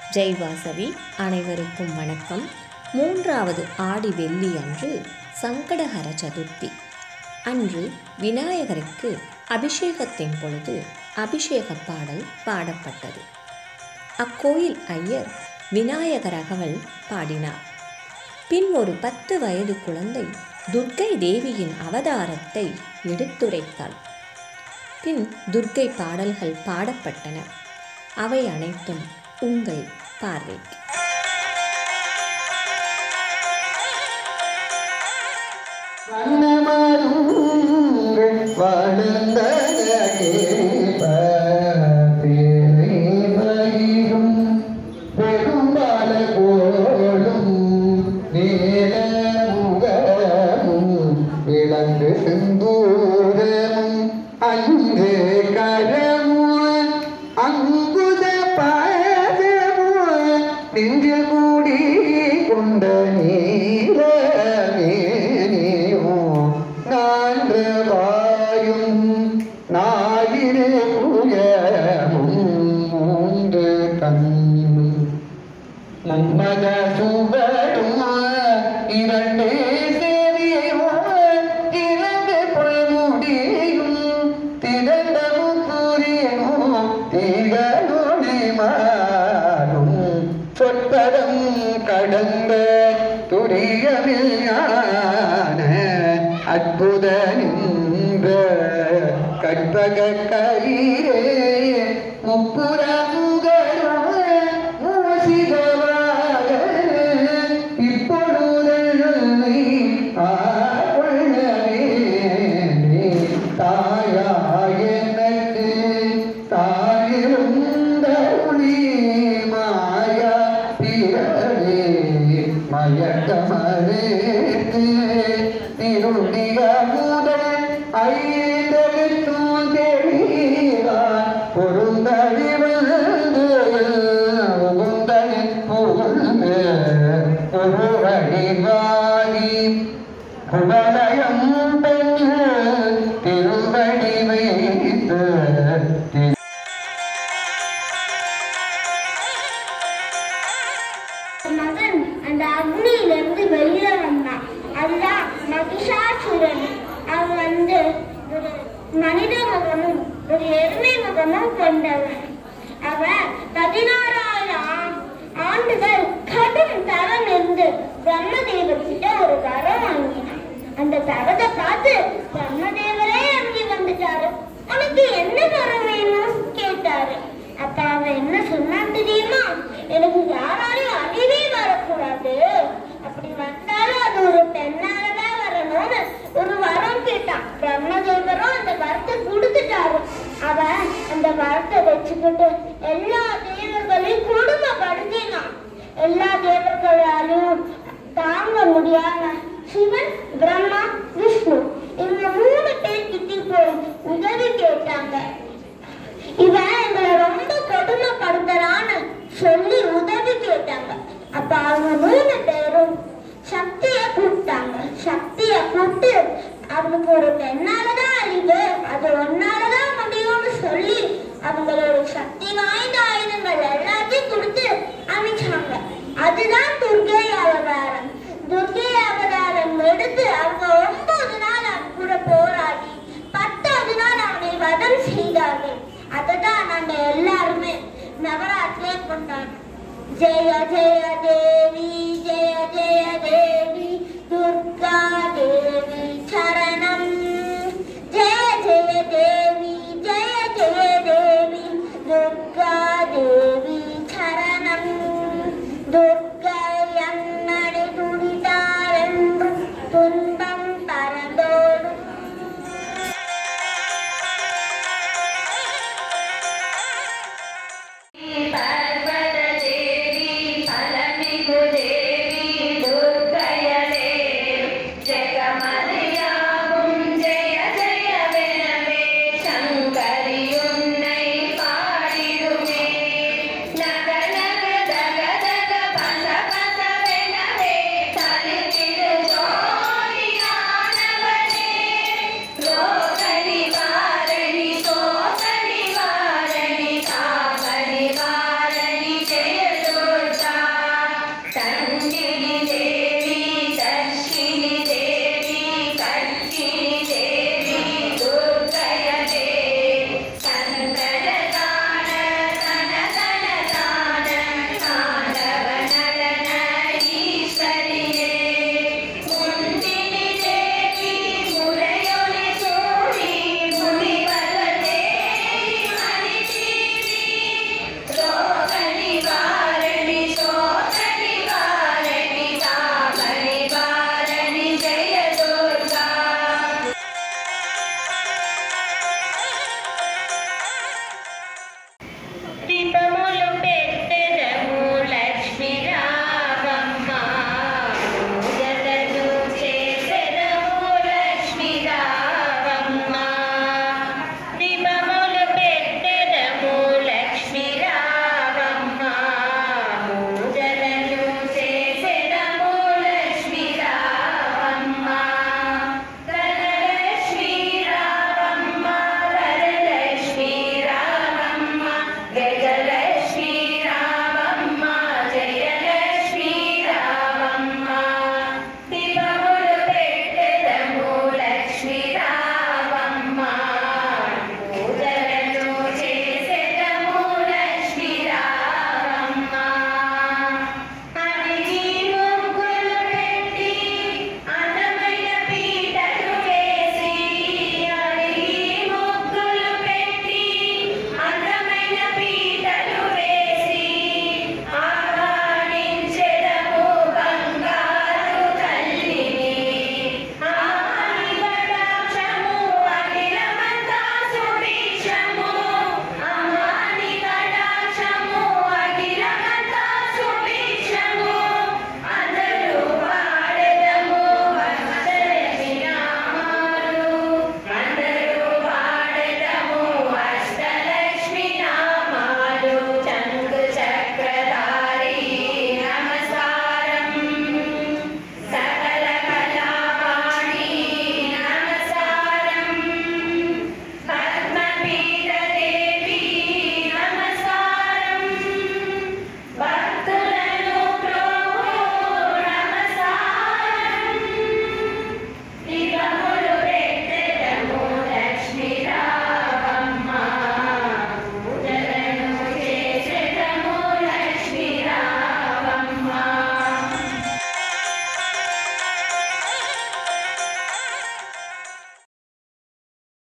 ஜெய் வாசவி அனைவருக்கும் வணக்கம் மூன்றாவது ஆடி வெள்ளி அன்று சங்கடஹர சதுர்த்தி அன்று விநாயகருக்கு அபிஷேகத்தின் பொழுது அபிஷேக பாடல் பாடப்பட்டது அக்கோயில் ஐயர் விநாயகர் அகவல் பாடினார் பின் ஒரு பத்து வயது குழந்தை துர்க்கை தேவியின் அவதாரத்தை எடுத்துரைத்தாள் பின் துர்க்கை பாடல்கள் பாடப்பட்டன அவை அனைத்தும் உங்கள் பார்வைக்கு வண்ணமருங்கள் வாழ்ந்த பகிரும் பெரும்பால கோளும் நீல முகமும் விளங்கு செந்தூரமும் அங்கு கரமும் அங்குத பாதமும் நெஞ்சில் கூடி கொண்ட நீல மேனியும் நான்கு வாயும் நாடினே புயமும் மூன்று கண்ணும் மன்மத சுவடும் இரண்டு செவியும் இரண்டு பொழுமுடியும் திரண்டமும் புரியும் திகழொளி மாறும் சொற்பதம் கடந்த துரியமில்லான அற்புத நின்ற கற்பக கரீரே முப்புற முகரும் மூசிகவாக இப்பொழுதை ஆகொள்ளவே தாயாய் எனக்கு தாயிருந்த ஒளி மாயா பிறரே மயக்கமரேக்கு திருடிய முதல் ஐந்தெழுத்தும் தெரிவார் பொருந்தடி வந்து உகுந்தடி புகழ்ந்து ஒருவடிவாகி குவலயம் பெற்று திருவடி வைத்து திரு மகன் அந்த அக்னியிலிருந்து வெளியில வந்தான் அதுதான் மகிஷாசுரன் அவன் வந்து ஒரு மனித முகமும் ஒரு எருமை முகமும் கொண்டவன் அவன் பதினாறாயிரம் ஆ- ஆண்டுகள் கடும் தவம் இருந்து பிரம்மதேவர்கிட்ட ஒரு வரம் வாங்கினான் அந்த தவத்தை பார்த்து பிரம்மதேவரே இறங்கி வந்துட்டாரு உனக்கு என்ன வரம் வேணும் கேட்டாரு அப்ப அவன் என்ன சொன்னான் தெரியுமா எனக்கு யாராலையும் அழிவே வரக்கூடாது அப்படி வந்தாலும் அது ஒரு பெண்ணாலதான் வரணும்னு ஒரு வரம் கேட்டான் பிரம்மதேவரும் அந்த வரத்தை கொடுத்துட்டாரு அவன் அந்த வரத்தை வச்சுக்கிட்டு எல்லா தேவர்களையும் கொடுமைப்படுத்தினான் எல்லா தேவர்களாலும் தாங்க முடியாம சிவன் பிரம்மா விஷ்ணு இவங்க மூணு பேர் கிட்ட போய் உதவி கேட்டாங்க இவன் எங்களை ரொம்ப கொடுமைப்படுத்துறான்னு சொல்லி உதவி கேட்டாங்க அப்ப அவங்க மூணு பேரும் சக்திய கூப்பிட்டாங்க சக்திய கூப்பிட்டு அவனுக்கு ஒரு பெண்ணாலதான் அழிவு அது ஒன்னாலதான் முடியும்னு சொல்லி அவங்களோட சக்தி வாய்ந்த ஆயுதங்கள் எல்லாத்தையும் கொடுத்து அனுப்பிச்சாங்க அதுதான் துர்கை அவதாரம் துர்கை அவதாரம் எடுத்து அவங்க ஒன்பது நாள் அவன் கூட போராடி பத்தாவது நாள் அவனை வதம் செய்தார்கள் அததான் நாங்க எல்லாருமே நவராத்திரியே கொண்டாடுறோம் ஜெய ஜெய தேவி ஜெய ஜெய தேவி துர்கா தேவி சரண